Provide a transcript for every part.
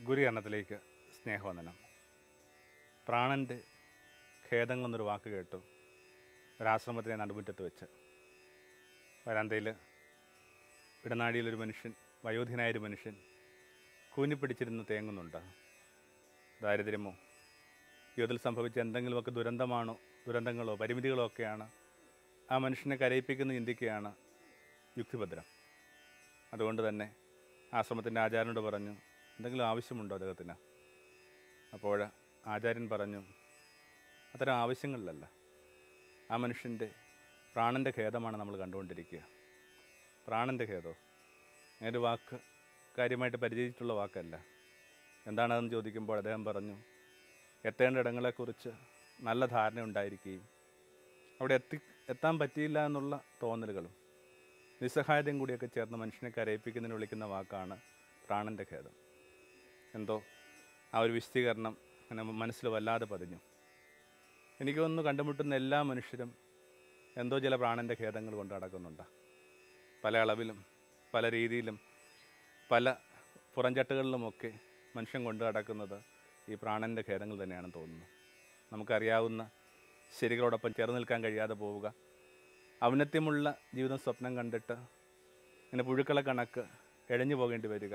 ഗുരുകരണത്തിലേക്ക് സ്നേഹവന്ദനം പ്രാണൻ്റെ ഖേദങ്ങൾ എന്നൊരു വാക്ക് കേട്ടു ഒരാശ്രമത്തിനെ നടുമുറ്റത്ത് വെച്ച് വരാന്തയിൽ ഇടനാഴിയിലൊരു മനുഷ്യൻ വയോധികനായൊരു മനുഷ്യൻ കൂനിപ്പിടിച്ചിരുന്ന് തേങ്ങുന്നുണ്ട് ദാരിദ്ര്യമോ ജീവിതത്തിൽ സംഭവിച്ച എന്തെങ്കിലുമൊക്കെ ദുരന്തമാണോ ദുരന്തങ്ങളോ പരിമിതികളോ ഒക്കെയാണ് ആ മനുഷ്യനെ കരയിപ്പിക്കുന്ന ചിന്തിക്കുകയാണ് യുക്തിഭദ്രം അതുകൊണ്ട് തന്നെ ആശ്രമത്തിൻ്റെ ആചാര്യനോട് പറഞ്ഞു എന്തെങ്കിലും ആവശ്യമുണ്ടോ അദ്ദേഹത്തിന് അപ്പോൾ ആചാര്യൻ പറഞ്ഞു അത്തരം ആവശ്യങ്ങളിലല്ല ആ മനുഷ്യൻ്റെ പ്രാണൻ്റെ ഖേദമാണ് നമ്മൾ കണ്ടുകൊണ്ടിരിക്കുക പ്രാണൻ്റെ ഖേദോ അങ്ങനൊരു വാക്ക് കാര്യമായിട്ട് പരിചയിച്ചിട്ടുള്ള വാക്കല്ല എന്താണതെന്ന് ചോദിക്കുമ്പോൾ അദ്ദേഹം പറഞ്ഞു എത്തേണ്ട ഇടങ്ങളെക്കുറിച്ച് നല്ല ധാരണ ഉണ്ടായിരിക്കുകയും അവിടെ എത്തി എത്താൻ പറ്റിയില്ല എന്നുള്ള തോന്നലുകളും നിസ്സഹായതയും കൂടിയൊക്കെ ചേർന്ന് മനുഷ്യനെ കരയിപ്പിക്കുന്നതിന് വിളിക്കുന്ന വാക്കാണ് പ്രാണൻ്റെ ഖേദം എന്തോ ആ ഒരു വിശദീകരണം അങ്ങനെ മനസ്സിൽ വല്ലാതെ പതിഞ്ഞു എനിക്ക് തോന്നുന്നു കണ്ടുമുട്ടുന്ന എല്ലാ മനുഷ്യരും എന്തോ ചില പ്രാണൻ്റെ ഖേദങ്ങൾ കൊണ്ട് നടക്കുന്നുണ്ട് പല അളവിലും പല രീതിയിലും പല പുറംചട്ടുകളിലുമൊക്കെ മനുഷ്യൻ കൊണ്ട് നടക്കുന്നത് ഈ പ്രാണൻ്റെ ഖേദങ്ങൾ തന്നെയാണെന്ന് തോന്നുന്നു നമുക്കറിയാവുന്ന ശരികളോടൊപ്പം ചേർന്ന് നിൽക്കാൻ കഴിയാതെ പോവുക ഔന്നത്യമുള്ള ജീവിതം സ്വപ്നം കണ്ടിട്ട് ഇങ്ങനെ പുഴുക്കളെ കണക്ക് ഇഴഞ്ഞു പോകേണ്ടി വരിക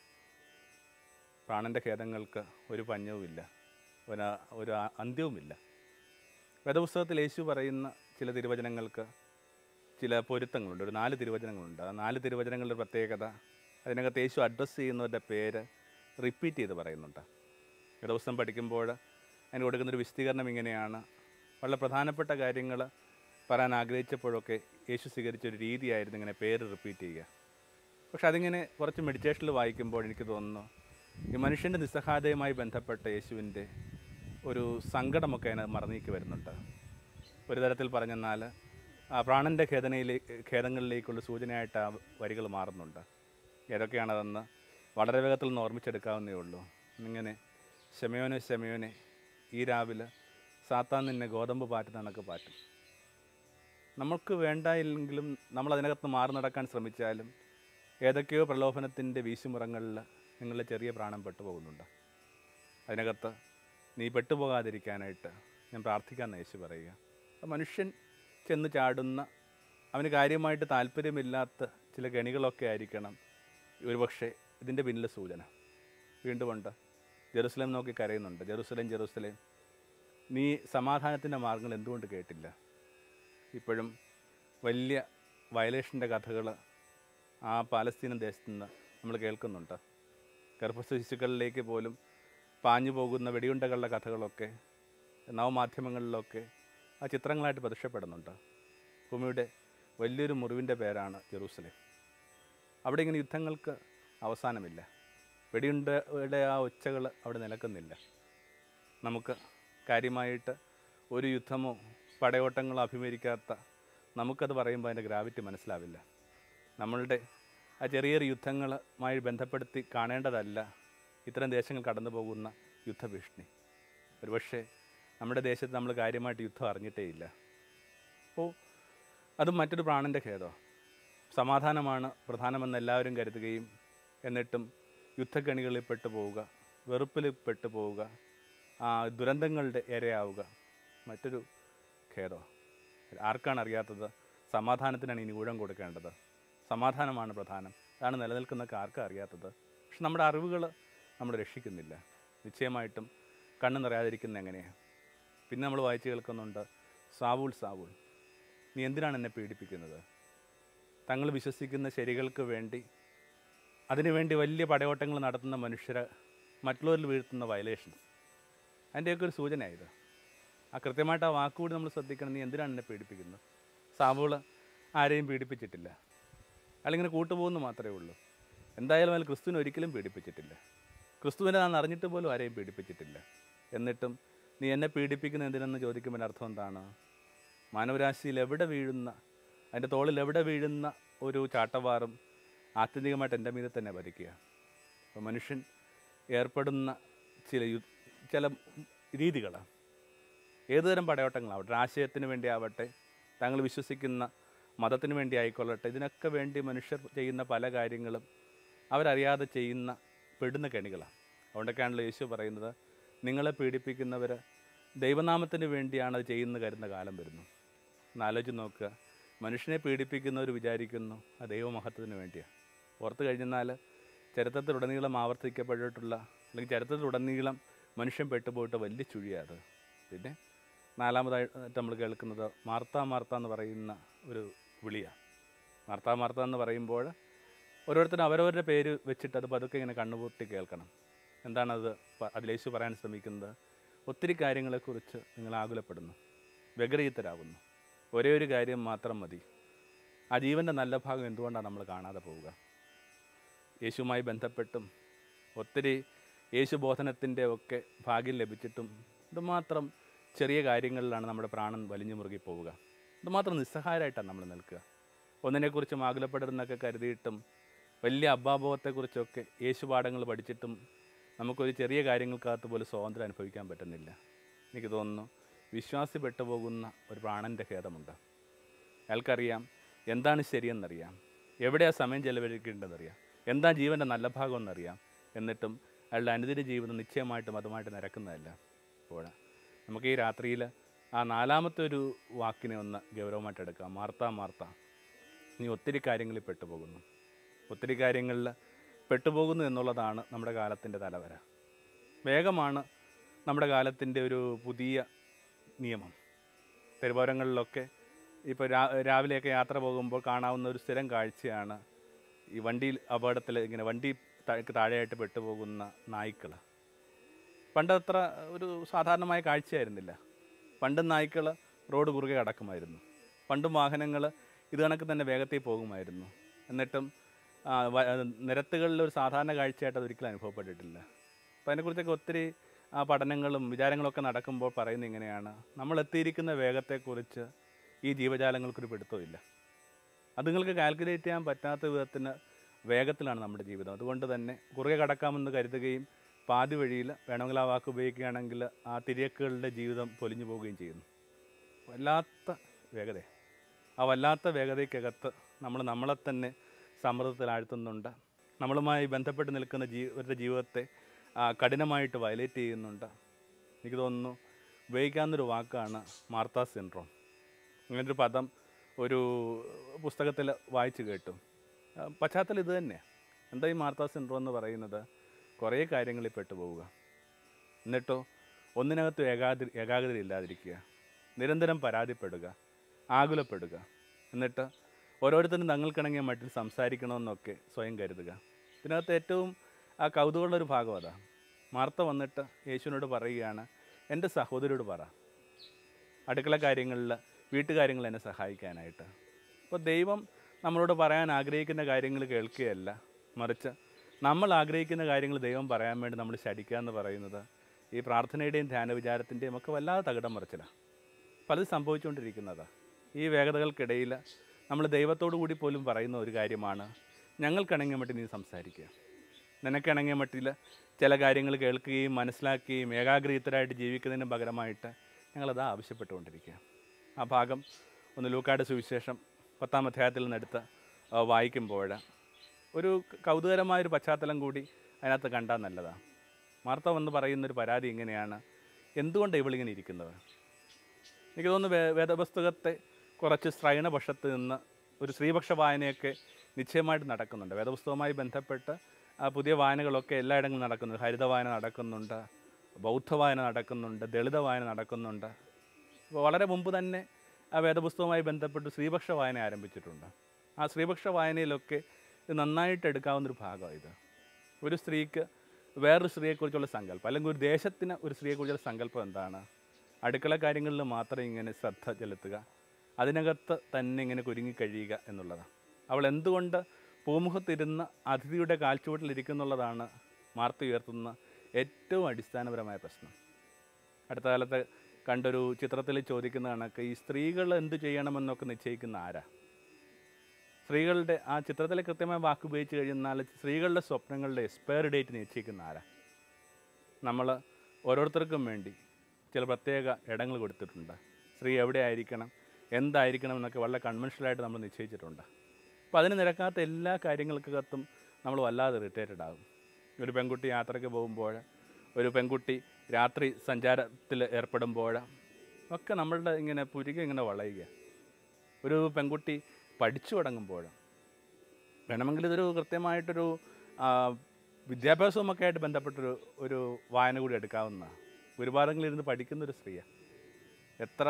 പ്രാണൻ്റെ ഖേദങ്ങൾക്ക് ഒരു പഞ്ഞവുമില്ല ഒരു ഒരു അന്ത്യവുമില്ല വേദപുസ്തകത്തിൽ യേശു പറയുന്ന ചില തിരുവചനങ്ങൾക്ക് ചില പൊരുത്തങ്ങളുണ്ട് ഒരു നാല് തിരുവചനങ്ങളുണ്ട് ആ നാല് തിരുവചനങ്ങളുടെ പ്രത്യേകത അതിനകത്ത് യേശു അഡ്രസ്സ് ചെയ്യുന്നവരുടെ പേര് റിപ്പീറ്റ് ചെയ്ത് പറയുന്നുണ്ട് വേദപുസ്തകം പഠിക്കുമ്പോൾ അതിന് കൊടുക്കുന്നൊരു വിശദീകരണം ഇങ്ങനെയാണ് വളരെ പ്രധാനപ്പെട്ട കാര്യങ്ങൾ പറയാൻ ആഗ്രഹിച്ചപ്പോഴൊക്കെ യേശു സ്വീകരിച്ചൊരു രീതിയായിരുന്നു ഇങ്ങനെ പേര് റിപ്പീറ്റ് ചെയ്യുക പക്ഷെ അതിങ്ങനെ കുറച്ച് മെഡിറ്റേഷനിൽ വായിക്കുമ്പോൾ എനിക്ക് തോന്നുന്നു ഈ മനുഷ്യൻ്റെ നിസ്സഹായതയുമായി ബന്ധപ്പെട്ട യേശുവിൻ്റെ ഒരു സങ്കടമൊക്കെ അതിന് മറന്നീക്കി വരുന്നുണ്ട് ഒരു തരത്തിൽ പറഞ്ഞെന്നാൽ ആ പ്രാണൻ്റെ ഖേദനയിലേക്ക് ഖേദങ്ങളിലേക്കുള്ള സൂചനയായിട്ട് ആ വരികൾ മാറുന്നുണ്ട് ഏതൊക്കെയാണതെന്ന് വളരെ വേഗത്തിൽ നിന്ന് ഓർമ്മിച്ചെടുക്കാവുന്നേ ഉള്ളൂ ഇങ്ങനെ ശമയോനെ ശമയോനെ ഈ രാവിലെ സാത്താൻ നിന്നെ ഗോതമ്പ് പാറ്റുന്ന കണക്ക് പാറ്റും നമുക്ക് വേണ്ടായില്ലെങ്കിലും നമ്മൾ അതിനകത്ത് മാറി നടക്കാൻ ശ്രമിച്ചാലും ഏതൊക്കെയോ പ്രലോഭനത്തിൻ്റെ വീശുമുറങ്ങളിൽ നിങ്ങളുടെ ചെറിയ പ്രാണം പെട്ടുപോകുന്നുണ്ട് അതിനകത്ത് നീ പെട്ടുപോകാതിരിക്കാനായിട്ട് ഞാൻ പ്രാർത്ഥിക്കാൻ യേശു പറയുക അപ്പോൾ മനുഷ്യൻ ചെന്ന് ചാടുന്ന അവന് കാര്യമായിട്ട് താല്പര്യമില്ലാത്ത ചില കെണികളൊക്കെ ആയിരിക്കണം ഒരുപക്ഷെ ഇതിൻ്റെ പിന്നിലെ സൂചന വീണ്ടും ഉണ്ട് ജെറുസലേം നോക്കി കരയുന്നുണ്ട് ജെറുസലേം ജെറുസലേം നീ സമാധാനത്തിൻ്റെ മാർഗങ്ങൾ എന്തുകൊണ്ട് കേട്ടില്ല ഇപ്പോഴും വലിയ വയലേഷൻ്റെ കഥകൾ ആ പാലസ്തീനൻ ദേശത്തു നിന്ന് നമ്മൾ കേൾക്കുന്നുണ്ട് ഗർഭസ്ഥ ശിശുക്കളിലേക്ക് പോലും പാഞ്ഞു പോകുന്ന വെടിയുണ്ടകളുടെ കഥകളൊക്കെ നവമാധ്യമങ്ങളിലൊക്കെ ആ ചിത്രങ്ങളായിട്ട് പ്രത്യക്ഷപ്പെടുന്നുണ്ട് ഭൂമിയുടെ വലിയൊരു മുറിവിൻ്റെ പേരാണ് ജെറൂസലേം അവിടെ ഇങ്ങനെ യുദ്ധങ്ങൾക്ക് അവസാനമില്ല വെടിയുണ്ടയുടെ ആ ഒച്ചകൾ അവിടെ നിലക്കുന്നില്ല നമുക്ക് കാര്യമായിട്ട് ഒരു യുദ്ധമോ പടയോട്ടങ്ങളോ അഭിമുഖീകരിക്കാത്ത നമുക്കത് പറയുമ്പോൾ അതിൻ്റെ ഗ്രാവിറ്റി മനസ്സിലാവില്ല നമ്മളുടെ ആ ചെറിയ ചെറിയ യുദ്ധങ്ങളുമായി ബന്ധപ്പെടുത്തി കാണേണ്ടതല്ല ഇത്തരം ദേശങ്ങൾ കടന്നു പോകുന്ന യുദ്ധഭീഷണി ഒരുപക്ഷെ നമ്മുടെ ദേശത്ത് നമ്മൾ കാര്യമായിട്ട് യുദ്ധം അറിഞ്ഞിട്ടേ ഇല്ല അപ്പോൾ അതും മറ്റൊരു പ്രാണൻ്റെ ഖേദമാണ് സമാധാനമാണ് പ്രധാനമെന്ന് എല്ലാവരും കരുതുകയും എന്നിട്ടും യുദ്ധക്കണികളിൽ പെട്ടു പോവുക വെറുപ്പിൽ പെട്ടു പോവുക ആ ദുരന്തങ്ങളുടെ ഇരയാവുക മറ്റൊരു ഖേദമാണ് ആർക്കാണ് അറിയാത്തത് സമാധാനത്തിനാണ് ഇനി ഊഴം കൊടുക്കേണ്ടത് സമാധാനമാണ് പ്രധാനം അതാണ് നിലനിൽക്കുന്നൊക്കെ ആർക്കും അറിയാത്തത് പക്ഷെ നമ്മുടെ അറിവുകൾ നമ്മൾ രക്ഷിക്കുന്നില്ല നിശ്ചയമായിട്ടും കണ്ണ് നിറയാതിരിക്കുന്നത് എങ്ങനെയാണ് പിന്നെ നമ്മൾ വായിച്ചു കേൾക്കുന്നുണ്ട് സാവൂൾ സാവൂൾ നീ എന്തിനാണ് എന്നെ പീഡിപ്പിക്കുന്നത് തങ്ങൾ വിശ്വസിക്കുന്ന ശരികൾക്ക് വേണ്ടി അതിനുവേണ്ടി വലിയ പടയോട്ടങ്ങൾ നടത്തുന്ന മനുഷ്യരെ മറ്റുള്ളവരിൽ വീഴ്ത്തുന്ന വയലേഷൻസ് അതിൻ്റെയൊക്കെ ഒരു സൂചനയായത് ആ കൃത്യമായിട്ട് ആ വാക്കുകൂടി നമ്മൾ ശ്രദ്ധിക്കണം നീ എന്തിനാണ് എന്നെ പീഡിപ്പിക്കുന്നത് സാവൂള് ആരെയും പീഡിപ്പിച്ചിട്ടില്ല അയാളിങ്ങനെ കൂട്ടുപോകുന്നു മാത്രമേ ഉള്ളൂ എന്തായാലും അയാൾ ക്രിസ്തുവിനെ ഒരിക്കലും പീഡിപ്പിച്ചിട്ടില്ല ക്രിസ്തുവിനെ ഞാൻ അറിഞ്ഞിട്ട് പോലും ആരെയും പീഡിപ്പിച്ചിട്ടില്ല എന്നിട്ടും നീ എന്നെ പീഡിപ്പിക്കുന്ന എന്തിനെന്ന് ചോദിക്കുമ്പോൾ അർത്ഥം എന്താണ് മാനവരാശിയിൽ എവിടെ വീഴുന്ന അതിൻ്റെ തോളിൽ എവിടെ വീഴുന്ന ഒരു ചാട്ടവാറും ആത്യന്തികമായിട്ട് എൻ്റെ മീതെ തന്നെ ഭരിക്കുക അപ്പോൾ മനുഷ്യൻ ഏർപ്പെടുന്ന ചില യു ചില രീതികളാണ് ഏതുതരം പടയോട്ടങ്ങളാവട്ടെ ആശയത്തിന് വേണ്ടി ആവട്ടെ താങ്കൾ വിശ്വസിക്കുന്ന മതത്തിന് വേണ്ടി ആയിക്കൊള്ളട്ടെ ഇതിനൊക്കെ വേണ്ടി മനുഷ്യർ ചെയ്യുന്ന പല കാര്യങ്ങളും അവരറിയാതെ ചെയ്യുന്ന പെടുന്ന കെണികളാണ് അതുകൊണ്ടൊക്കെയാണല്ലോ യേശു പറയുന്നത് നിങ്ങളെ പീഡിപ്പിക്കുന്നവർ ദൈവനാമത്തിന് വേണ്ടിയാണ് അത് ചെയ്യുന്ന കരുന്ന കാലം വരുന്നു ഒന്ന് ആലോചിച്ച് നോക്കുക മനുഷ്യനെ പീഡിപ്പിക്കുന്നവർ വിചാരിക്കുന്നു ആ ദൈവമഹത്വത്തിന് വേണ്ടിയാണ് ഓർത്ത് കഴിഞ്ഞെന്നാൽ ചരിത്രത്തിലുടനീളം ആവർത്തിക്കപ്പെട്ടിട്ടുള്ള അല്ലെങ്കിൽ ചരിത്രത്തിലുടനീളം മനുഷ്യൻ പെട്ടുപോയിട്ട് വലിയ ചുഴിയാണ് അത് പിന്നെ നാലാമതായിട്ട് നമ്മൾ കേൾക്കുന്നത് മാർത്ത മാർത്ത എന്ന് പറയുന്ന ഒരു വിളിയാണ് മാർത്ത മാർത്ത എന്ന് പറയുമ്പോൾ ഓരോരുത്തരും അവരവരുടെ പേര് വെച്ചിട്ട് അത് പതുക്കെ ഇങ്ങനെ കണ്ണുപൂട്ടി കേൾക്കണം എന്താണത് പ- അതിലേശു പറയാൻ ശ്രമിക്കുന്നത് ഒത്തിരി കാര്യങ്ങളെക്കുറിച്ച് നിങ്ങൾ ആകുലപ്പെടുന്നു വ്യഗ്രഹിതരാകുന്നു ഒരേ ഒരു കാര്യം മാത്രം മതി ആ ജീവൻ്റെ നല്ല ഭാഗം എന്തുകൊണ്ടാണ് നമ്മൾ കാണാതെ പോവുക യേശുവുമായി ബന്ധപ്പെട്ടും ഒത്തിരി യേശു ബോധനത്തിൻ്റെ ഒക്കെ ഭാഗ്യം ലഭിച്ചിട്ടും ഇതുമാത്രം ചെറിയ കാര്യങ്ങളിലാണ് നമ്മുടെ പ്രാണൻ വലിഞ്ഞു മുറുകി പോവുക ഇതുമാത്രം നിസ്സഹായരായിട്ടാണ് നമ്മൾ നിൽക്കുക ഒന്നിനെക്കുറിച്ചും ആകുലപ്പെടരുന്നൊക്കെ കരുതിയിട്ടും വലിയ അബ്ബാബോധത്തെക്കുറിച്ചൊക്കെ യേശു പാഠങ്ങൾ പഠിച്ചിട്ടും നമുക്കൊരു ചെറിയ കാര്യങ്ങൾക്കകത്ത് പോലും സ്വാതന്ത്ര്യം അനുഭവിക്കാൻ പറ്റുന്നില്ല എനിക്ക് തോന്നുന്നു വിശ്വാസി പെട്ടുപോകുന്ന ഒരു പ്രാണൻ്റെ ഖേദമുണ്ട് അയാൾക്കറിയാം എന്താണ് ശരിയെന്നറിയാം എവിടെയാണ് സമയം ചെലവഴിക്കേണ്ടതെന്നറിയാം എന്താ ജീവൻ്റെ നല്ല ഭാഗം എന്നറിയാം എന്നിട്ടും അയാളുടെ അനുദിന ജീവിതം നിശ്ചയമായിട്ടും അതുമായിട്ട് നിരക്കുന്നതല്ല അപ്പോൾ നമുക്ക് ഈ രാത്രിയിൽ ആ നാലാമത്തെ ഒരു വാക്കിനെ ഒന്ന് ഗൗരവമായിട്ട് എടുക്കാം മാർത്ത മാർത്ത നീ ഒത്തിരി കാര്യങ്ങളിൽ പെട്ടുപോകുന്നു ഒത്തിരി കാര്യങ്ങളിൽ പെട്ടുപോകുന്നു എന്നുള്ളതാണ് നമ്മുടെ കാലത്തിൻ്റെ തലവര വേഗമാണ് നമ്മുടെ കാലത്തിൻ്റെ ഒരു പുതിയ നിയമം തെരുവോരങ്ങളിലൊക്കെ ഇപ്പോൾ രാ രാവിലെയൊക്കെ യാത്ര പോകുമ്പോൾ കാണാവുന്ന ഒരു സ്ഥിരം കാഴ്ചയാണ് ഈ വണ്ടിയിൽ അപകടത്തിൽ ഇങ്ങനെ വണ്ടി താഴേക്ക് താഴെയായിട്ട് പെട്ടുപോകുന്ന നായ്ക്കൾ പണ്ട് അത്ര ഒരു സാധാരണമായ കാഴ്ചയായിരുന്നില്ല പണ്ട് നായ്ക്കൾ റോഡ് കുറുകെ കടക്കുമായിരുന്നു പണ്ടും വാഹനങ്ങൾ ഇത് കണക്ക് തന്നെ വേഗത്തിൽ പോകുമായിരുന്നു എന്നിട്ടും ആ, വ- നിരത്തുകളിൽ ഒരു സാധാരണ കാഴ്ചയായിട്ട് അത് ഒരിക്കലും അനുഭവപ്പെട്ടിട്ടില്ല അപ്പോൾ അതിനെക്കുറിച്ചൊക്കെ ഒത്തിരി ആ പഠനങ്ങളും വിചാരങ്ങളൊക്കെ നടക്കുമ്പോൾ പറയുന്നത് ഇങ്ങനെയാണ് നമ്മൾ എത്തിയിരിക്കുന്ന വേഗത്തെക്കുറിച്ച് ഈ ജീവജാലങ്ങൾക്കൊരു പിടുത്തമില്ല അത് നിങ്ങൾക്ക് കാൽക്കുലേറ്റ് ചെയ്യാൻ പറ്റാത്ത വിധത്തിന് വേഗത്തിലാണ് നമ്മുടെ ജീവിതം അതുകൊണ്ട് തന്നെ കുറുകെ കടക്കാമെന്ന് കരുതുകയും പാതി വഴിയിൽ വേണമെങ്കിൽ ആ വാക്ക് ഉപയോഗിക്കുകയാണെങ്കിൽ ആ തിരക്കുകളുടെ ജീവിതം പൊലിഞ്ഞു പോവുകയും ചെയ്യുന്നു വല്ലാത്ത വേഗത ആ വല്ലാത്ത വേഗതയ്ക്കകത്ത് നമ്മൾ നമ്മളെ തന്നെ സമ്മർദ്ദത്തിലാഴ്ത്തുന്നുണ്ട് നമ്മളുമായി ബന്ധപ്പെട്ട് നിൽക്കുന്ന ജീവരുടെ ജീവിതത്തെ ആ, കഠിനമായിട്ട് വയലേറ്റ് ചെയ്യുന്നുണ്ട് എനിക്ക് തോന്നുന്നു ഉപയോഗിക്കാവുന്നൊരു വാക്കാണ് മാർത്ത സിൻഡ്രോം അങ്ങനൊരു പദം ഒരു പുസ്തകത്തിൽ വായിച്ചു കേട്ടു ആ, പശ്ചാത്തലം ഇത് തന്നെ എന്താ ഈ മാർത്ത സിൻഡ്രോം എന്ന് പറയുന്നത് കുറേ കാര്യങ്ങളിൽ പെട്ടുപോവുക എന്നിട്ടോ ഒന്നിനകത്തും ഏകാഗ്ര ഏകാഗ്രത ഇല്ലാതിരിക്കുക നിരന്തരം പരാതിപ്പെടുക ആകുലപ്പെടുക എന്നിട്ട് ഓരോരുത്തരും തങ്ങൾക്കിണങ്ങിയ മട്ടിൽ സംസാരിക്കണമെന്നൊക്കെ സ്വയം കരുതുക ഇതിനകത്ത് ഏറ്റവും ആ കൗതുകമുള്ളൊരു ഭാഗം അതാ മാർത്ത വന്നിട്ട് യേശുവിനോട് പറയുകയാണ് എൻ്റെ സഹോദരിയോട് പറ അടുക്കള കാര്യങ്ങളിൽ വീട്ടുകാര്യങ്ങൾ എന്നെ സഹായിക്കാനായിട്ട് അപ്പോൾ ദൈവം നമ്മളോട് പറയാൻ ആഗ്രഹിക്കുന്ന കാര്യങ്ങൾ കേൾക്കുകയല്ല മറിച്ച് നമ്മൾ ആഗ്രഹിക്കുന്ന കാര്യങ്ങൾ ദൈവം പറയാൻ വേണ്ടി നമ്മൾ ശടിക്കുക എന്ന് പറയുന്നത് ഈ പ്രാർത്ഥനയുടെയും ധ്യാന വിചാരത്തിൻ്റെയും ഒക്കെ വല്ലാതെ തകിടം മറിച്ചിലാണ് പലത് സംഭവിച്ചുകൊണ്ടിരിക്കുന്നതാണ് ഈ വേഗതകൾക്കിടയിൽ നമ്മൾ ദൈവത്തോടു കൂടി പോലും പറയുന്ന ഒരു കാര്യമാണ് ഞങ്ങൾക്കിണങ്ങിയ മട്ടിൽ നീ സംസാരിക്കുക നിനക്കിണങ്ങിയ മട്ടിൽ ചില കാര്യങ്ങൾ കേൾക്കുകയും മനസ്സിലാക്കുകയും ഏകാഗ്രഹിതരായിട്ട് ജീവിക്കുന്നതിന് പകരമായിട്ട് ഞങ്ങളത് ആവശ്യപ്പെട്ടുകൊണ്ടിരിക്കുക ആ ഭാഗം ഒന്ന് ലൂക്കാട് സുവിശേഷം പത്താം അധ്യായത്തിൽ നിന്നെടുത്ത് ആ, വായിക്കുമ്പോൾ ഒരു കൗതുകരമായൊരു പശ്ചാത്തലം കൂടി അതിനകത്ത് കണ്ടാൽ നല്ലതാണ് മാർത്ത വന്ന് പറയുന്നൊരു പരാതി ഇങ്ങനെയാണ് എന്തുകൊണ്ടാണ് ഇവളിങ്ങനെ ഇരിക്കുന്നത് എനിക്ക് തോന്നുന്നു വേ വേദപുസ്തകത്തെ കുറച്ച് ശ്രൈണപക്ഷത്ത് നിന്ന് ഒരു സ്ത്രീപക്ഷ വായനയൊക്കെ നിശ്ചയമായിട്ട് നടക്കുന്നുണ്ട് വേദപുസ്തകവുമായി ബന്ധപ്പെട്ട് ആ പുതിയ വായനകളൊക്കെ എല്ലായിടങ്ങളിലും നടക്കുന്നുണ്ട് ഹരിത വായന നടക്കുന്നുണ്ട് ബൗദ്ധ വായന നടക്കുന്നുണ്ട് ദളിത വായന നടക്കുന്നുണ്ട് അപ്പോൾ വളരെ മുമ്പ് തന്നെ ആ വേദപുസ്തകവുമായി ബന്ധപ്പെട്ട് സ്ത്രീപക്ഷ വായന ആരംഭിച്ചിട്ടുണ്ട് ആ സ്ത്രീപക്ഷ വായനയിലൊക്കെ ഇത് നന്നായിട്ട് എടുക്കാവുന്നൊരു ഭാഗമാണ് ഇത് ഒരു സ്ത്രീക്ക് വേറൊരു സ്ത്രീയെക്കുറിച്ചുള്ള സങ്കല്പം അല്ലെങ്കിൽ ഒരു ദേശത്തിന് ഒരു സ്ത്രീയെക്കുറിച്ചുള്ള സങ്കല്പം എന്താണ് അടുക്കള കാര്യങ്ങളിൽ മാത്രം ഇങ്ങനെ ശ്രദ്ധ ചെലുത്തുക അതിനകത്ത് തന്നെ ഇങ്ങനെ കുരുങ്ങി കഴിയുക എന്നുള്ളതാണ് അവൾ എന്തുകൊണ്ട് പൂമുഖത്തിരുന്ന് അതിഥിയുടെ കാൽച്ചുവട്ടിലിരിക്കുന്നുള്ളതാണ് മാർത്ത ഉയർത്തുന്ന ഏറ്റവും അടിസ്ഥാനപരമായ പ്രശ്നം അടുത്ത കാലത്ത് കണ്ടൊരു ചിത്രത്തിൽ ചോദിക്കുന്ന കണക്ക് ഈ സ്ത്രീകൾ എന്ത് ചെയ്യണമെന്നൊക്കെ നിശ്ചയിക്കുന്ന ആരാ സ്ത്രീകളുടെ ആ ചിത്രത്തിലെ കൃത്യമായ വാക്ക് ഉപയോഗിച്ച് കഴിയുന്നാൽ സ്ത്രീകളുടെ സ്വപ്നങ്ങളുടെ എക്സ്പയറി ഡേറ്റ് നിശ്ചയിക്കുന്ന ആരാ നമ്മൾ ഓരോരുത്തർക്കും വേണ്ടി ചില പ്രത്യേക ഇടങ്ങൾ കൊടുത്തിട്ടുണ്ട് സ്ത്രീ എവിടെ ആയിരിക്കണം എന്തായിരിക്കണം എന്നൊക്കെ വളരെ കൺവെൻഷനലായിട്ട് നമ്മൾ നിശ്ചയിച്ചിട്ടുണ്ട് അപ്പോൾ അതിന് നിരക്കാത്ത എല്ലാ കാര്യങ്ങൾക്കകത്തും നമ്മൾ വല്ലാതെ ഇറിറ്റേറ്റഡ് ആകും ഒരു പെൺകുട്ടി യാത്രയ്ക്ക് പോകുമ്പോൾ ഒരു പെൺകുട്ടി രാത്രി സഞ്ചാരത്തിൽ ഏർപ്പെടുമ്പോൾ ഒക്കെ നമ്മളുടെ ഇങ്ങനെ പുരിക ഇങ്ങനെ വളയുക ഒരു പെൺകുട്ടി പഠിച്ചു തുടങ്ങുമ്പോൾ വേണമെങ്കിൽ ഇതൊരു കൃത്യമായിട്ടൊരു ആ, വിദ്യാഭ്യാസവുമൊക്കെ ആയിട്ട് ബന്ധപ്പെട്ടൊരു ഒരു വായന കൂടി എടുക്കാവുന്ന ഗുരുപാദങ്ങളിലിരുന്ന് പഠിക്കുന്നൊരു സ്ത്രീയാണ് എത്ര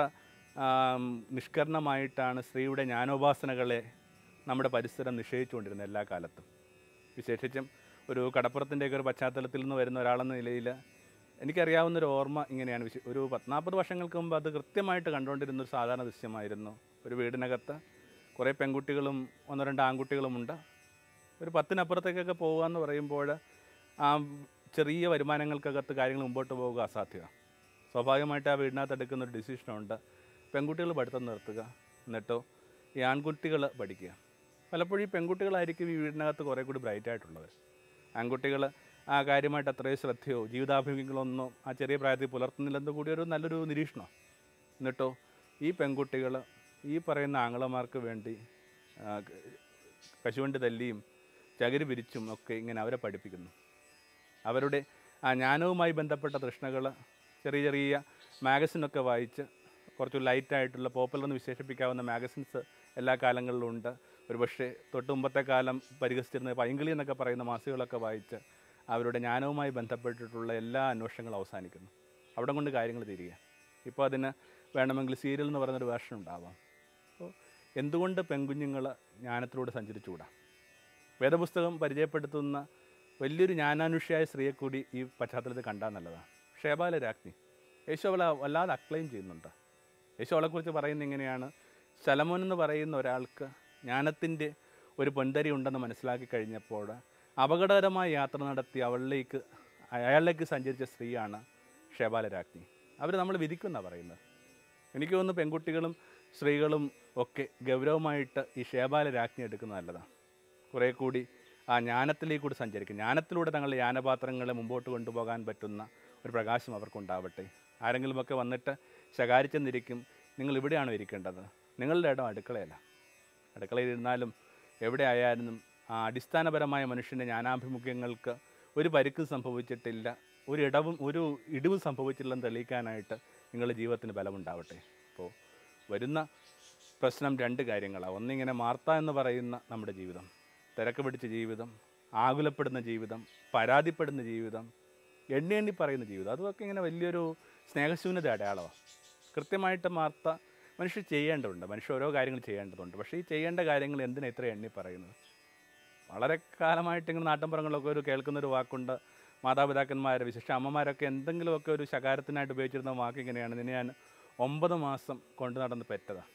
ആം, നിഷ്കരണമായിട്ടാണ് സ്ത്രീയുടെ ജ്ഞാനോപാസനകളെ നമ്മുടെ പരിസരം നിഷേധിച്ചുകൊണ്ടിരുന്നത് എല്ലാ കാലത്തും വിശേഷിച്ചും ഒരു കടപ്പുറത്തിൻ്റെയൊക്കെ ഒരു പശ്ചാത്തലത്തിൽ നിന്ന് വരുന്ന ഒരാളെന്ന നിലയിൽ എനിക്കറിയാവുന്ന ഒരു ഓർമ്മ ഇങ്ങനെയാണ് വിശ ഒരു പത്നാൽപ്പത് വർഷങ്ങൾക്ക് മുമ്പ് അത് കൃത്യമായിട്ട് കണ്ടുകൊണ്ടിരുന്ന ഒരു സാധാരണ ദൃശ്യമായിരുന്നു ഒരു വീടിനകത്ത് കുറേ പെൺകുട്ടികളും ഒന്നോ രണ്ട് ആൺകുട്ടികളുമുണ്ട് ഒരു പത്തിനപ്പുറത്തേക്കൊക്കെ പോകുക എന്ന് പറയുമ്പോൾ ആ ചെറിയ വരുമാനങ്ങൾക്കകത്ത് കാര്യങ്ങൾ മുമ്പോട്ട് പോവുക അസാധ്യമാണ് സ്വാഭാവികമായിട്ട് ആ വീടിനകത്ത് എടുക്കുന്ന ഒരു ഡിസിഷനുണ്ട് പെൺകുട്ടികൾ പഠിത്തം നിർത്തുക എന്നിട്ടോ ഈ ആൺകുട്ടികൾ പഠിക്കുക പലപ്പോഴും ഈ പെൺകുട്ടികളായിരിക്കും ഈ വീടിനകത്ത് കുറേ കൂടി ബ്രൈറ്റ് ആയിട്ടുള്ളത് ആൺകുട്ടികൾ ആ കാര്യമായിട്ട് അത്രയും ശ്രദ്ധയോ ജീവിതാഭിമുഖ്യങ്ങളൊന്നും ആ ചെറിയ പ്രായത്തിൽ പുലർത്തുന്നില്ലെന്ന് കൂടി ഒരു നല്ലൊരു നിരീക്ഷണം എന്നിട്ടോ ഈ പെൺകുട്ടികൾ ഈ പറയുന്ന ആങ്ങളമാർക്ക് വേണ്ടി ആ, ക- കശുവണ്ടി തല്ലിയും ചകിരി പിരിച്ചും ഒക്കെ ഇങ്ങനെ അവരെ പഠിപ്പിക്കുന്നു അവരുടെ ആ ജ്ഞാനവുമായി ബന്ധപ്പെട്ട തൃഷ്ണകൾ ചെറിയ ചെറിയ മാഗസിനൊക്കെ വായിച്ച് കുറച്ച് ലൈറ്റായിട്ടുള്ള പോപ്പുലർ എന്ന് വിശേഷിപ്പിക്കാവുന്ന മാഗസിൻസ് എല്ലാ കാലങ്ങളിലും ഉണ്ട് ഒരുപക്ഷെ തൊട്ട് മുമ്പത്തെ കാലം പരിഹസിച്ചിരുന്ന പൈങ്കിളി എന്നൊക്കെ പറയുന്ന മാസികകളൊക്കെ വായിച്ച് അവരുടെ ജ്ഞാനവുമായി ബന്ധപ്പെട്ടിട്ടുള്ള എല്ലാ അന്വേഷണങ്ങളും അവസാനിക്കുന്നു അവിടെ കൊണ്ട് കാര്യങ്ങൾ തീരുക ഇപ്പോൾ അതിന് വേണമെങ്കിൽ സീരിയൽ എന്ന് പറയുന്നൊരു വേർഷൻ ഉണ്ടാവാം അപ്പോൾ എന്തുകൊണ്ട് പെൺകുഞ്ഞുങ്ങൾ ജ്ഞാനത്തിലൂടെ സഞ്ചരിച്ചുകൂടാ വേദപുസ്തകം പരിചയപ്പെടുത്തുന്ന വലിയൊരു ജ്ഞാനാനുഷ്യായ സ്ത്രീയെ കൂടി ഈ പശ്ചാത്തലത്തിൽ കണ്ടാൽ നല്ലതാണ് ഷേബാല രാജ്ഞി യേശു അവളെ വല്ലാതെ അക്ലെയിം ചെയ്യുന്നുണ്ട് യേശു അവളെക്കുറിച്ച് പറയുന്ന ഇങ്ങനെയാണ് ശലമോൻ എന്ന് പറയുന്ന ഒരാൾക്ക് ജ്ഞാനത്തിൻ്റെ ഒരു പൊൻതരി ഉണ്ടെന്ന് മനസ്സിലാക്കി കഴിഞ്ഞപ്പോൾ അപകടകരമായ യാത്ര നടത്തി അവളിലേക്ക് അയാളിലേക്ക് സഞ്ചരിച്ച സ്ത്രീയാണ് ഷേബാല രാജ്ഞി അവർ നമ്മൾ വിധിക്കുമെന്നാണ് പറയുന്നത് എനിക്ക് തോന്നുന്നു പെൺകുട്ടികളും സ്ത്രീകളും ഒക്കെ ഗൗരവമായിട്ട് ഈ ഷേബാല രാജ്ഞി എടുക്കുന്നത് നല്ലതാണ് കുറേ കൂടി ആ ജ്ഞാനത്തിലേക്ക് കൂടി സഞ്ചരിക്കും ജ്ഞാനത്തിലൂടെ തങ്ങളുടെ ജ്ഞാനപാത്രങ്ങളെ മുമ്പോട്ട് കൊണ്ടുപോകാൻ പറ്റുന്ന ഒരു പ്രകാശം അവർക്കുണ്ടാവട്ടെ ആരെങ്കിലുമൊക്കെ വന്നിട്ട് ശകാരിച്ചെന്നിരിക്കും നിങ്ങൾ ഇവിടെയാണോ ഇരിക്കേണ്ടത് നിങ്ങളുടെ ഇടം അടുക്കളയല്ല അടുക്കളയിൽ ഇരുന്നാലും എവിടെ ആയാലും ആ അടിസ്ഥാനപരമായ മനുഷ്യൻ്റെ ജ്ഞാനാഭിമുഖ്യങ്ങൾക്ക് ഒരു പരിക്കും സംഭവിച്ചിട്ടില്ല ഒരു ഇടവും ഒരു ഇടിവും സംഭവിച്ചില്ലെന്ന് തെളിയിക്കാനായിട്ട് നിങ്ങളുടെ ജീവിതത്തിന് ബലമുണ്ടാവട്ടെ അപ്പോൾ വരുന്ന പ്രശ്നം രണ്ട് കാര്യങ്ങളാണ് ഒന്നിങ്ങനെ മാർത്ത എന്ന് പറയുന്ന നമ്മുടെ ജീവിതം തിരക്ക് പിടിച്ച ജീവിതം ആകുലപ്പെടുന്ന ജീവിതം പരാതിപ്പെടുന്ന ജീവിതം എണ്ണി എണ്ണി പറയുന്ന ജീവിതം അതൊക്കെ ഇങ്ങനെ വലിയൊരു സ്നേഹശൂന്യത അടയാളമാണ് കൃത്യമായിട്ട് മാർത്ത മനുഷ്യർ ചെയ്യേണ്ടതുണ്ട് മനുഷ്യർ ഓരോ കാര്യങ്ങൾ ചെയ്യേണ്ടതുണ്ട് പക്ഷേ ഈ ചെയ്യേണ്ട കാര്യങ്ങൾ എന്തിനാ ഇത്ര എണ്ണി പറയുന്നത് വളരെ കാലമായിട്ട് ഇങ്ങനെ നാട്ടിൻപുറങ്ങളിലൊക്കെ ഒരു കേൾക്കുന്ന ഒരു വാക്കുണ്ട് മാതാപിതാക്കന്മാർ വിശേഷ അമ്മമാരൊക്കെ എന്തെങ്കിലുമൊക്കെ ഒരു ശകാരത്തിനായിട്ട് ഉപയോഗിച്ചിരുന്ന വാക്ക് ഇങ്ങനെയാണ് നിന്നെ ഞാൻ ഒമ്പത് മാസം കൊണ്ട് നടന്ന് പെറ്റതാണ്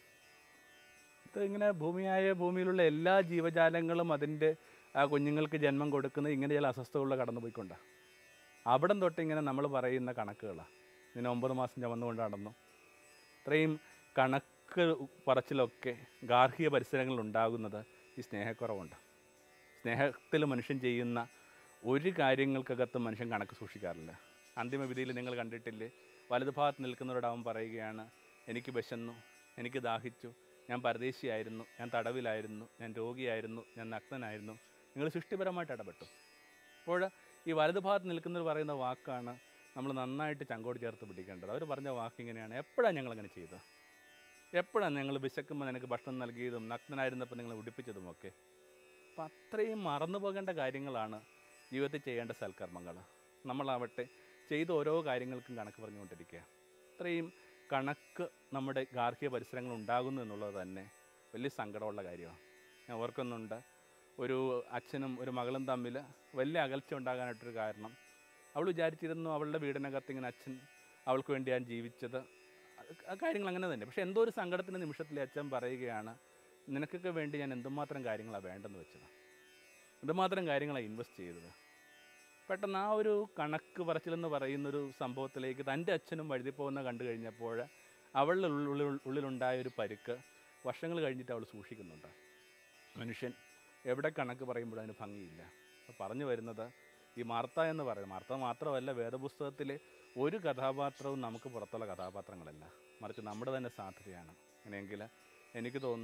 ഇത് ഇങ്ങനെ ഭൂമിയായ ഭൂമിയിലുള്ള എല്ലാ ജീവജാലങ്ങളും അതിൻ്റെ ആ കുഞ്ഞുങ്ങൾക്ക് ജന്മം കൊടുക്കുന്നത് ഇങ്ങനെ ചില അസ്വസ്ഥതകളിൽ കടന്നു പോയിക്കൊണ്ടാണ് അവിടം തൊട്ട് ഇങ്ങനെ നമ്മൾ പറയുന്ന കണക്കുകളാണ് നിന്നെ ഒമ്പത് മാസം ചുമന്നുകൊണ്ട് നടന്നു ഇത്രയും കണക്ക് പറച്ചിലൊക്കെ ഗാർഹിക പരിസരങ്ങളിൽ ഉണ്ടാകുന്നത് ഈ സ്നേഹക്കുറവുണ്ട് സ്നേഹത്തിൽ മനുഷ്യൻ ചെയ്യുന്ന ഒരു കാര്യങ്ങൾക്കകത്ത് മനുഷ്യൻ കണക്ക് സൂക്ഷിക്കാറില്ല അന്തിമ വിധിയിൽ നിങ്ങൾ കണ്ടിട്ടില്ലേ വലതുഭാഗത്ത് നിൽക്കുന്നവരോട് അവൻ പറയുകയാണ് എനിക്ക് വിശന്നു എനിക്ക് ദാഹിച്ചു ഞാൻ പരദേശിയായിരുന്നു ഞാൻ തടവിലായിരുന്നു ഞാൻ രോഗിയായിരുന്നു ഞാൻ നഗ്നനായിരുന്നു നിങ്ങൾ സൃഷ്ടിപരമായിട്ട് ഇടപെട്ടു അപ്പോൾ ഈ വലതുഭാഗത്ത് നിൽക്കുന്നവർ പറയുന്ന വാക്കാണ് നമ്മൾ നന്നായിട്ട് ചങ്കോട് ചേർത്ത് പിടിക്കേണ്ടത് അവർ പറഞ്ഞ വാക്ക് ഇങ്ങനെയാണ് എപ്പോഴാണ് ഞങ്ങളങ്ങനെ ചെയ്തത് എപ്പോഴാണ് ഞങ്ങൾ വിശക്കുമ്പോൾ നിനക്ക് ഭക്ഷണം നൽകിയതും നഗ്നനായിരുന്നപ്പോൾ നിങ്ങൾ ഉടിപ്പിച്ചതുമൊക്കെ അപ്പം അത്രയും മറന്നു പോകേണ്ട കാര്യങ്ങളാണ് ജീവിതത്തിൽ ചെയ്യേണ്ട സൽക്കർമ്മങ്ങൾ നമ്മളാവട്ടെ ചെയ്ത ഓരോ കാര്യങ്ങൾക്കും കണക്ക് പറഞ്ഞുകൊണ്ടിരിക്കുക ഇത്രയും കണക്ക് നമ്മുടെ ഗാർഹിക പരിസരങ്ങൾ ഉണ്ടാകുന്നു എന്നുള്ളത് തന്നെ വലിയ സങ്കടമുള്ള കാര്യമാണ് ഞാൻ ഓർക്കുന്നുണ്ട് ഒരു അച്ഛനും ഒരു മകളും തമ്മിൽ വലിയ അകൽച്ച ഉണ്ടാകാനായിട്ടൊരു കാരണം അവൾ വിചാരിച്ചിരുന്നു അവളുടെ വീടിനകത്ത് ഇങ്ങനെ അച്ഛൻ അവൾക്ക് വേണ്ടി ഞാൻ ജീവിച്ചത് ആ കാര്യങ്ങൾ അങ്ങനെ തന്നെ പക്ഷേ എന്തോ ഒരു സങ്കടത്തിൻ്റെ നിമിഷത്തിൽ അച്ഛൻ പറയുകയാണ് നിനക്കൊക്കെ വേണ്ടി ഞാൻ എന്തുമാത്രം കാര്യങ്ങളാണ് വേണ്ടെന്ന് വെച്ചത് എന്തുമാത്രം കാര്യങ്ങളാണ് ഇൻവെസ്റ്റ് ചെയ്തത് പെട്ടെന്ന് ആ ഒരു കണക്ക് പറച്ചിലെന്ന് പറയുന്നൊരു സംഭവത്തിലേക്ക് തൻ്റെ അച്ഛനും വഴുതി പോകുന്ന കണ്ടു കഴിഞ്ഞപ്പോൾ അവളുടെ ഉള്ളിൽ ഉള്ളിലുണ്ടായ ഒരു പരുക്ക് വർഷങ്ങൾ കഴിഞ്ഞിട്ട് അവൾ സൂക്ഷിക്കുന്നുണ്ട് മനുഷ്യൻ എവിടെ കണക്ക് പറയുമ്പോഴും അതിന് ഭംഗിയില്ല അപ്പോൾ പറഞ്ഞു വരുന്നത് ഈ മാർത്ത എന്ന് പറയുന്നത് മാർത്ത മാത്രമല്ല വേദപുസ്തകത്തിലെ ഒരു കഥാപാത്രവും നമുക്ക് പുറത്തുള്ള കഥാപാത്രങ്ങളല്ല മറിച്ച് നമ്മുടെ തന്നെ സാധ്യതയാണ് അങ്ങനെയെങ്കിൽ എനിക്ക് തോന്നുന്നു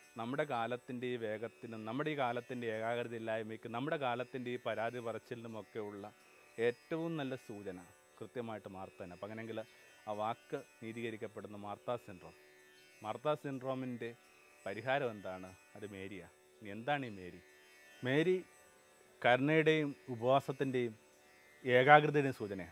നമ്മുടെ കാലത്തിൻ്റെ ഈ വേഗത്തിനും നമ്മുടെ ഈ കാലത്തിൻ്റെ ഏകാഗ്രതയില്ലായ്മയ്ക്കും നമ്മുടെ കാലത്തിൻ്റെ ഈ പരാതി പറച്ചിലിനുമൊക്കെ ഉള്ള ഏറ്റവും നല്ല സൂചന കൃത്യമായിട്ട് മാർത്തന അപ്പം അങ്ങനെയെങ്കിൽ ആ വാക്ക് നീതീകരിക്കപ്പെടുന്ന മാർത്താ സിൻഡ്രോം മാർത്താ സിൻഡ്രോമിൻ്റെ പരിഹാരം എന്താണ് അത് മേരിയാ ഇനി എന്താണ് ഈ മേരി മേരി കരുണയുടെയും ഉപവാസത്തിൻ്റെയും ഏകാഗ്രതയുടെയും സൂചനയാണ്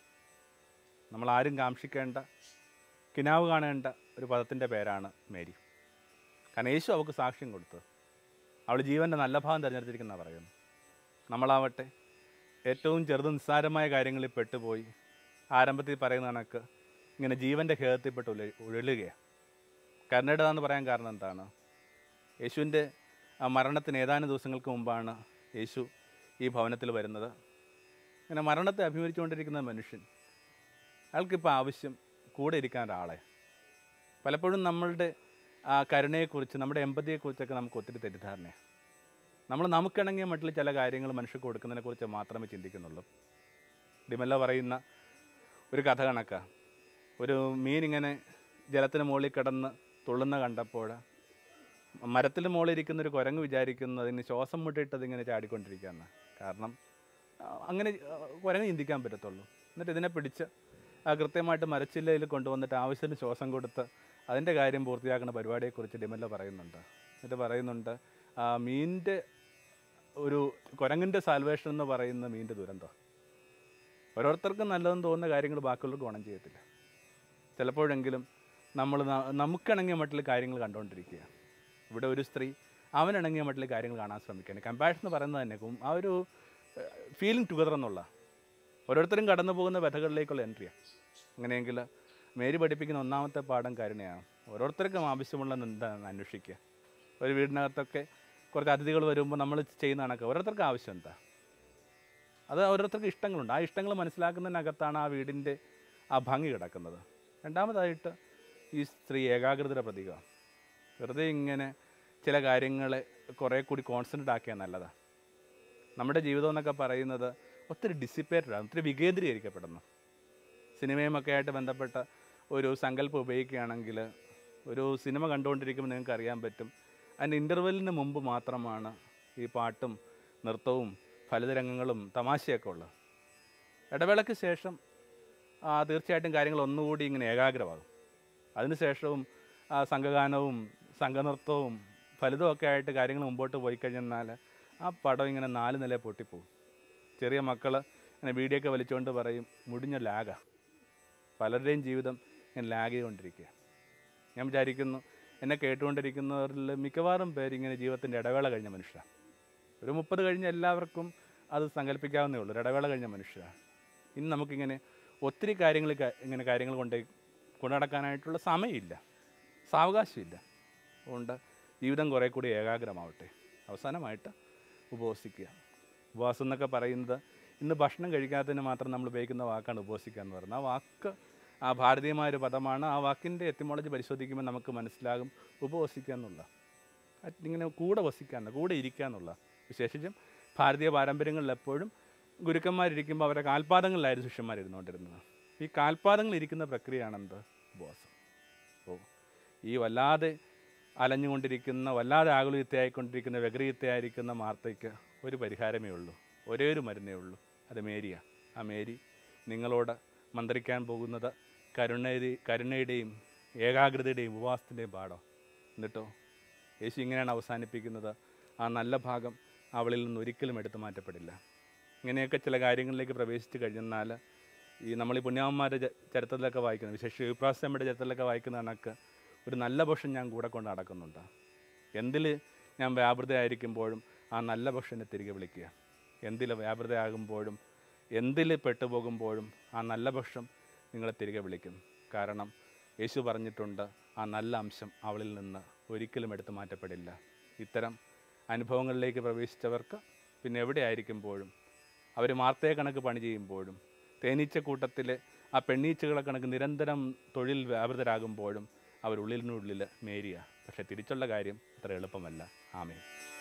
നമ്മൾ ആരും കാക്ഷിക്കേണ്ട കിനാവ് കാണേണ്ട ഒരു പദത്തിൻ്റെ പേരാണ് മേരി കാരണം യേശു അവൾക്ക് സാക്ഷ്യം കൊടുത്തു അവൾ ജീവൻ്റെ നല്ല ഭാഗം തിരഞ്ഞെടുത്തിരിക്കുന്ന പറയുന്നു നമ്മളാവട്ടെ ഏറ്റവും ചെറുത് നിസ്സാരമായ കാര്യങ്ങളിൽ പെട്ടുപോയി ആരംഭത്തിൽ പറയുന്ന കണക്ക് ഇങ്ങനെ ജീവൻ്റെ ഖേദത്തിൽപ്പെട്ട് ഉല ഉഴലുകയാണ് കരുണയുടേതാന്ന് പറയാൻ കാരണം എന്താണ് യേശുവിൻ്റെ ആ മരണത്തിന് ഏതാനും ദിവസങ്ങൾക്ക് മുമ്പാണ് യേശു ഈ ഭവനത്തിൽ വരുന്നത് ഇങ്ങനെ മരണത്തെ അഭിമുഖിച്ചുകൊണ്ടിരിക്കുന്ന മനുഷ്യൻ അയാൾക്കിപ്പോൾ ആവശ്യം കൂടെ ഇരിക്കാൻ ഒരാളെ പലപ്പോഴും നമ്മളുടെ ആ കരുണയെക്കുറിച്ച് നമ്മുടെ എമ്പതിയെക്കുറിച്ചൊക്കെ നമുക്ക് ഒത്തിരി തെറ്റിദ്ധാരണയാണ് നമ്മൾ നമുക്കിണങ്ങിയ മട്ടിൽ ചില കാര്യങ്ങൾ മനുഷ്യർക്ക് കൊടുക്കുന്നതിനെക്കുറിച്ച് മാത്രമേ ചിന്തിക്കുന്നുള്ളൂ ഡിമല്ല പറയുന്ന ഒരു കഥ കണക്കാണ് ഒരു മീൻ ഇങ്ങനെ ജലത്തിന് മുകളിൽ കിടന്ന് തുള്ളുന്ന കണ്ടപ്പോൾ മരത്തിന് മുകളിൽ ഇരിക്കുന്ന ഒരു കുരങ്ങ് വിചാരിക്കുന്നു അതിന് ശ്വാസം മുട്ടിയിട്ട് അതിങ്ങനെ ചാടിക്കൊണ്ടിരിക്കുകയാണ് കാരണം ആ, അങ്ങനെ ആ, കുരങ്ങ് ചിന്തിക്കാൻ പറ്റത്തുള്ളൂ എന്നിട്ട് ഇതിനെ പിടിച്ച് ആ കൃത്യമായിട്ട് മരച്ചില്ലയിൽ കൊണ്ടുവന്നിട്ട് ആവശ്യത്തിന് ശ്വാസം കൊടുത്ത് അതിൻ്റെ കാര്യം പൂർത്തിയാക്കുന്ന പരിപാടിയെക്കുറിച്ച് ഡിമല്ല പറയുന്നുണ്ട് എന്നിട്ട് പറയുന്നുണ്ട് ആ മീനിൻ്റെ ഒരു കുരങ്ങിൻ്റെ സാൽവേഷൻ എന്ന് പറയുന്ന മീനിൻ്റെ ദുരന്തം ഓരോരുത്തർക്കും നല്ലതെന്ന് തോന്നുന്ന കാര്യങ്ങൾ ബാക്കിയുള്ളവർക്ക് ഗുണം ചെയ്യത്തില്ല ചിലപ്പോഴെങ്കിലും നമ്മൾ നമുക്കിണങ്ങിയ മട്ടിൽ കാര്യങ്ങൾ കണ്ടുകൊണ്ടിരിക്കുക ഇവിടെ ഒരു സ്ത്രീ അവനിണങ്ങിയ മട്ടിൽ കാര്യങ്ങൾ കാണാൻ ശ്രമിക്കുകയാണ് കമ്പാഷൻ എന്ന് പറയുന്നത് തന്നെ കും- ആ ഒരു ഫീലിംഗ് ടുഗദർ എന്നുള്ള ഓരോരുത്തരും കടന്നു പോകുന്ന വ്യഥകളിലേക്കുള്ള എൻട്രിയാണ് അങ്ങനെയെങ്കിൽ മേരി പഠിപ്പിക്കുന്ന ഒന്നാമത്തെ പാഠം കരുണയാണ് ഓരോരുത്തർക്കും ആവശ്യമുള്ളത് എന്താണെന്ന് അന്വേഷിക്കുക ഒരു വീടിനകത്തൊക്കെ കുറച്ച് അതിഥികൾ വരുമ്പോൾ നമ്മൾ ചെയ്യുന്ന കണക്ക് ഓരോരുത്തർക്കും ആവശ്യം എന്താ അത് ഓരോരുത്തർക്ക് ഇഷ്ടങ്ങളുണ്ട് ആ ഇഷ്ടങ്ങൾ മനസ്സിലാക്കുന്നതിനകത്താണ് ആ വീടിൻ്റെ ആ ഭംഗി കിടക്കുന്നത് രണ്ടാമതായിട്ട് ഈ സ്ത്രീ ഏകാഗ്രതയുടെ പ്രതീകമാണ് വെറുതെ ഇങ്ങനെ ചില കാര്യങ്ങളെ കുറേ കൂടി കോൺസെൻട്രേറ്റ് ആക്കിയാൽ നല്ലതാണ് നമ്മുടെ ജീവിതം എന്നൊക്കെ പറയുന്നത് ഒത്തിരി ഡിസിപ്പേറ്റഡ് ആണ് ഒത്തിരി വികേന്ദ്രീകരിക്കപ്പെടുന്നു സിനിമയുമൊക്കെ ആയിട്ട് ബന്ധപ്പെട്ട ഒരു സങ്കല്പം ഉപയോഗിക്കുകയാണെങ്കിൽ ഒരു സിനിമ കണ്ടുകൊണ്ടിരിക്കുമ്പോൾ നിങ്ങൾക്ക് അറിയാൻ പറ്റും അതിൻ്റെ ഇൻ്റർവെല്ലിന് മുമ്പ് മാത്രമാണ് ഈ പാട്ടും നൃത്തവും ഫലിതരംഗങ്ങളും തമാശയൊക്കെ ഉള്ളത് ഇടവേളയ്ക്ക് ശേഷം ആ, തീർച്ചയായിട്ടും കാര്യങ്ങൾ ഒന്നുകൂടി ഇങ്ങനെ ഏകാഗ്രമാകും അതിനുശേഷവും ആ, സംഘഗാനവും സംഘനൃത്തവും ഫലിതവും ഒക്കെ ആയിട്ട് കാര്യങ്ങൾ മുമ്പോട്ട് പോയി കഴിഞ്ഞാൽ ആ പടം ഇങ്ങനെ നാല് നില പൊട്ടിപ്പോവും ചെറിയ മക്കൾ ഇങ്ങനെ വീഡിയോ ഒക്കെ വലിച്ചുകൊണ്ട് പറയും മുടിഞ്ഞ ലാഗാ പലരുടെയും ജീവിതം ഇങ്ങനെ ലാഗ് ചെയ്തുകൊണ്ടിരിക്കുക ഞാൻ വിചാരിക്കുന്നു എന്നെ കേട്ടുകൊണ്ടിരിക്കുന്നവരിൽ മിക്കവാറും പേര് ഇങ്ങനെ ജീവിതത്തിൻ്റെ ഇടവേള കഴിഞ്ഞ മനുഷ്യരാണ് ഒരു മുപ്പത് കഴിഞ്ഞ എല്ലാവർക്കും അത് സങ്കല്പിക്കാവുന്നേ ഉള്ളൂ ഒരു ഇടവേള കഴിഞ്ഞ മനുഷ്യരാണ് ഇന്ന് നമുക്കിങ്ങനെ ഒത്തിരി കാര്യങ്ങൾ ക- ഇങ്ങനെ കാര്യങ്ങൾ കൊണ്ട് കൊണ്ടുനടക്കാനായിട്ടുള്ള സമയമില്ല സാവകാശമില്ല അതുകൊണ്ട് ജീവിതം കുറേ കൂടി ഏകാഗ്രമാവട്ടെ അവസാനമായിട്ട് ഉപവസിക്കുക ഉപവാസം എന്നൊക്കെ പറയുന്നത് ഇന്ന് ഭക്ഷണം കഴിക്കാത്തതിന് മാത്രം നമ്മൾ ഉപയോഗിക്കുന്ന വാക്കാണ് ഉപവസിക്കുക എന്ന് പറയുന്നത് ആ വാക്ക് ആ ഭാരതീയമായ ഒരു പദമാണ് ആ വാക്കിൻ്റെ എത്തിമോളജി പരിശോധിക്കുമ്പോൾ നമുക്ക് മനസ്സിലാകും ഉപവസിക്കുക എന്നുള്ള അത് ഇങ്ങനെ കൂടെ വസിക്കുക കൂടെ ഇരിക്കുക എന്നുള്ള വിശേഷിച്ചും ഭാരതീയ പാരമ്പര്യങ്ങളിൽ എപ്പോഴും ഗുരുക്കന്മാരിരിക്കുമ്പോൾ അവരുടെ കാൽപാദങ്ങളിലായിരുന്നു ശിഷ്യന്മാർ ഇരുന്നുകൊണ്ടിരുന്നത് ഈ കാൽപാദങ്ങളിൽ ഇരിക്കുന്ന പ്രക്രിയയാണ് എന്ത് ഉപവാസം അപ്പോൾ ഈ വല്ലാതെ അലഞ്ഞുകൊണ്ടിരിക്കുന്ന വല്ലാതെ ആകുലയുക്തയായിക്കൊണ്ടിരിക്കുന്ന വ്യഗ്രയുക്തയായിരിക്കുന്ന മാർത്തയ്ക്ക് ഒരു പരിഹാരമേ ഉള്ളൂ ഒരേ ഒരു മരുന്നേ ഉള്ളൂ അത് മേരിയ ആ മേരി നിങ്ങളോട് മന്ത്രിക്കാൻ പോകുന്നത് കരുണയുടെ കരുണയുടെയും ഏകാഗ്രതയുടെയും ഉപവാസത്തിൻ്റെയും പാഠം എന്നിട്ടോ യേശു ഇങ്ങനെയാണ് അവസാനിപ്പിക്കുന്നത് ആ നല്ല ഭാഗം അവളിൽ നിന്ന് ഒരിക്കലും എടുത്തു മാറ്റപ്പെടില്ല ഇങ്ങനെയൊക്കെ ചില കാര്യങ്ങളിലേക്ക് പ്രവേശിച്ച് കഴിഞ്ഞാൽ ഈ നമ്മൾ ഈ പുണ്യാവന്മാരുടെ ച- ചരിത്രത്തിലൊക്കെ വായിക്കുന്നത് വിശേഷ വിപ്രാസമ്മയുടെ ചരിത്രത്തിലൊക്കെ വായിക്കുന്ന കണക്ക് ഒരു നല്ല ഭക്ഷൻ ഞാൻ കൂടെ കൊണ്ട് നടക്കുന്നുണ്ട് എന്തിൽ ഞാൻ വ്യാപൃതയായിരിക്കുമ്പോഴും ആ നല്ല ഭക്ഷനെ തിരികെ വിളിക്കുക എന്തിൽ വ്യാപൃതയാകുമ്പോഴും എന്തിൽ പെട്ടുപോകുമ്പോഴും ആ നല്ല ഭക്ഷം നിങ്ങളെ തിരികെ വിളിക്കും കാരണം യേശു പറഞ്ഞിട്ടുണ്ട് ആ നല്ല അംശം അവളിൽ നിന്ന് ഒരിക്കലും എടുത്തു മാറ്റപ്പെടില്ല ഇത്തരം അനുഭവങ്ങളിലേക്ക് പ്രവേശിച്ചവർക്ക് പിന്നെ എവിടെ ആയിരിക്കുമ്പോഴും അവർ മാർത്തയെ കണക്ക് പണി ചെയ്യുമ്പോഴും തേനീച്ച കൂട്ടത്തിലെ ആ പെണ്ണീച്ചകളെ കണക്ക് നിരന്തരം തൊഴിൽ വ്യാപൃതരാകുമ്പോഴും അവരുള്ളിനുള്ളിൽ മേരിയ പക്ഷേ തിരിച്ചുള്ള കാര്യം അത്ര എളുപ്പമല്ല ആമേ